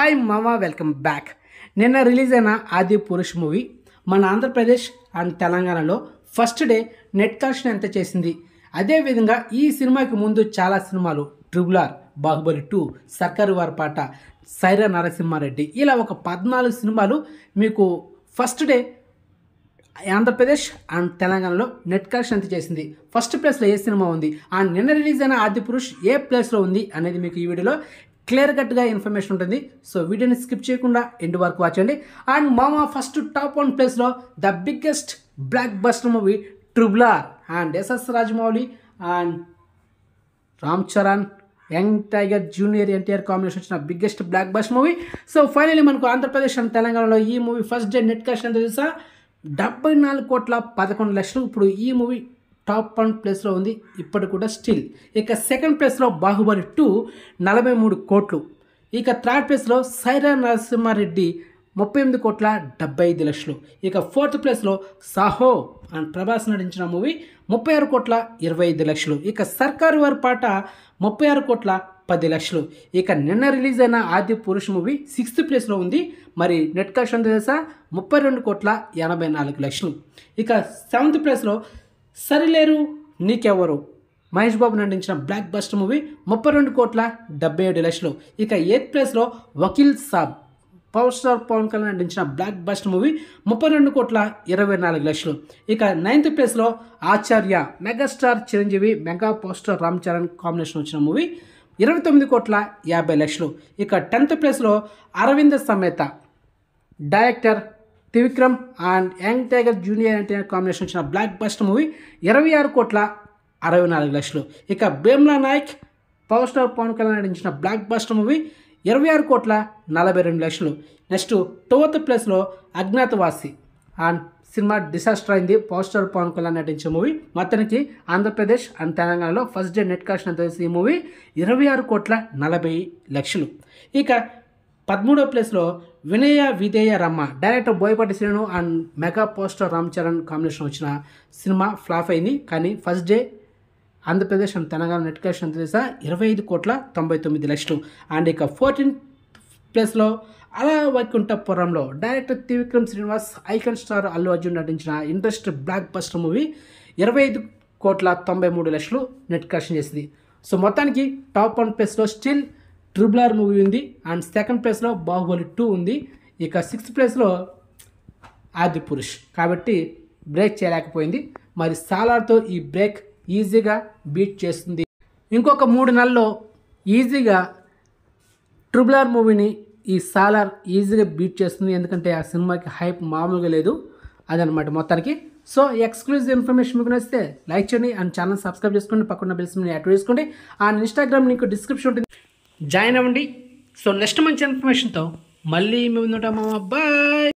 hi మామా welcome back నిన్న release అయిన ఆది పురుష్ మూవీ మన ఆంధ్రప్రదేశ్ అండ్ తెలంగాణలో ఫస్ట్ డే నెట్ కలెక్షన్ ఎంత చేసింది అదేవిధంగా ఈ సినిమాకి ముందు చాలా సినిమాలు ట్రిబుల్ ఆర్ బాహుబలి టూ సర్కారు వారి పాట సైరా నరసింహారెడ్డి ఇలా ఒక పద్నాలుగు సినిమాలు మీకు ఫస్ట్ డే ఆంధ్రప్రదేశ్ అండ్ తెలంగాణలో నెట్ కలెక్షన్ ఎంత చేసింది ఫస్ట్ ప్లేస్లో ఏ సినిమా ఉంది అండ్ నిన్న రిలీజ్ అయిన ఆది పురుష్ ఏ ప్లేస్లో ఉంది అనేది మీకు ఈ వీడియోలో క్లియర్ కట్గా ఇన్ఫర్మేషన్ ఉంటుంది సో వీడియోని స్కిప్ చేయకుండా ఎండ్ వరకు వాచండి అండ్ మామా ఫస్ట్ టాప్ వన్ ప్లేస్లో the biggest blockbuster movie triple R and SS Rajamouli and Ram Charan young tiger junior NTR combination వచ్చిన biggest block bust movie so finally మనకు ఆంధ్రప్రదేశ్ అండ్ తెలంగాణలో ఈ movie first day net collection ఎంత తెలుసా డెబ్బై నాలుగు కోట్ల పదకొండు లక్షలు ఇప్పుడు ఈ మూవీ టాప్ వన్ ప్లేస్లో ఉంది ఇప్పటికి కూడా స్టిల్ ఇక సెకండ్ ప్లేస్లో బాహుబలి టూ నలభై మూడు కోట్లు ఇక థర్డ్ ప్లేస్లో సైరా నరసింహారెడ్డి ముప్పై ఎనిమిది కోట్ల డెబ్బై ఐదు లక్షలు ఇక ఫోర్త్ ప్లేస్లో సాహో అండ్ ప్రభాస్ నటించిన మూవీ ముప్పై ఆరు కోట్ల ఇరవై ఐదు లక్షలు ఇక సర్కారు వారి పాట ముప్పై ఆరు కోట్ల పది లక్షలు ఇక నిన్న రిలీజ్ అయిన ఆది పురుష్ మూవీ సిక్స్త్ ప్లేస్లో ఉంది మరి నెట్ కలెక్షన్ తెలుసా ముప్పై రెండు కోట్ల ఎనభై నాలుగు లక్షలు ఇక సెవెంత్ ప్లేస్లో సరిలేరు నీకెవరు మహేష్ బాబు నటించిన బ్లాక్ బస్టర్ మూవీ ముప్పై రెండు కోట్ల డెబ్బై ఏడు లక్షలు ఇక ఎయిత్ ప్లేస్లో వకీల్ సాబ్ పవర్ స్టార్ పవన్ కళ్యాణ్ నటించిన బ్లాక్ బస్ట్ మూవీ ముప్పై రెండు కోట్ల ఇరవై నాలుగు లక్షలు ఇక నైన్త్ ప్లేస్లో Acharya Megastar Chiranjeevi Mega poster Ram Charan combination వచ్చిన మూవీ ఇరవై తొమ్మిది కోట్ల యాభై లక్షలు ఇక టెన్త్ ప్లేస్లో Aravinda Sametha director Trivikram and Young tiger junior NTR combination వచ్చిన బ్లాక్ బస్ట్ మూవీ ఇరవై ఆరు కోట్ల అరవై నాలుగు లక్షలు ఇక భీమ్లా నాయక్ పవర్ స్టార్ పవన్ కళ్యాణ్ నటించిన బ్లాక్ బస్టర్ మూవీ ఇరవై ఆరు కోట్ల నలభై రెండు లక్షలు నెక్స్ట్ ట్వెల్త్ ప్లేస్లో అజ్ఞాతవాసి అండ్ సినిమా డిసాస్టర్ అయింది పవర్ స్టార్ పవన్ కళ్యాణ్ నటించే మూవీ మొత్తానికి ఆంధ్రప్రదేశ్ అండ్ తెలంగాణలో ఫస్ట్ డే నెట్ కలెక్షన్ ఎంత తెలిసి ఈ మూవీ ఇరవై ఆరు కోట్ల నలభై లక్షలు ఇక పదమూడో ప్లేస్లో Vinaya Vidheya Rama director Boyapati Srinu and mega poster Ram Charan combination వచ్చిన సినిమా ఫ్లాప్ అయింది కానీ first day Andhra Pradesh and Telangana net collection తెలుసా ఇరవై ఐదు కోట్ల తొంభై తొమ్మిది లక్షలు అండ్ ఇక ఫోర్టీన్ ప్లేస్లో Ala Vaikunthapurramuloo director Trivikram Srinivas Icon Star Allu Arjun నటించిన ఇంట్రెస్ట్ బ్లాక్ బస్టర్ మూవీ ఇరవై ఐదు కోట్ల తొంభై మూడు లక్షలు నెట్ కలెక్షన్ చేసింది సో మొత్తానికి టాప్ వన్ ప్లేస్లో స్టిల్ ట్రిబుల్ ఆర్ మూవీ ఉంది అండ్ సెకండ్ ప్లేస్లో బాహుబలి టూ ఉంది ఇక సిక్స్త్ ప్లేస్లో ఆది పురుష్ కాబట్టి బ్రేక్ చేయలేకపోయింది మరి సాలార్తో ఈ బ్రేక్ ఈజీగా బీట్ చేస్తుంది ఇంకొక మూడు నెలల్లో ఈజీగా ట్రిబుల్ ఆర్ మూవీని ఈ సాలార్ ఈజీగా బీట్ చేస్తుంది ఎందుకంటే ఆ సినిమాకి హైప్ మామూలుగా లేదు అదనమాట మొత్తానికి సో ఎక్స్క్లూజివ్ ఇన్ఫర్మేషన్ మీకు నచ్చితే లైక్ చేయండి అండ్ ఛానల్ సబ్స్క్రైబ్ చేసుకోండి పక్కన బిల్స్ యాక్టివ్ చేసుకోండి అండ్ ఇన్స్టాగ్రామ్ నీకు డిస్క్రిప్షన్ ఉంటుంది జాయిన్ అవ్వండి సో నెక్స్ట్ మంచి ఇన్ఫర్మేషన్తో మళ్ళీ మేము ఉంటాము బాయ్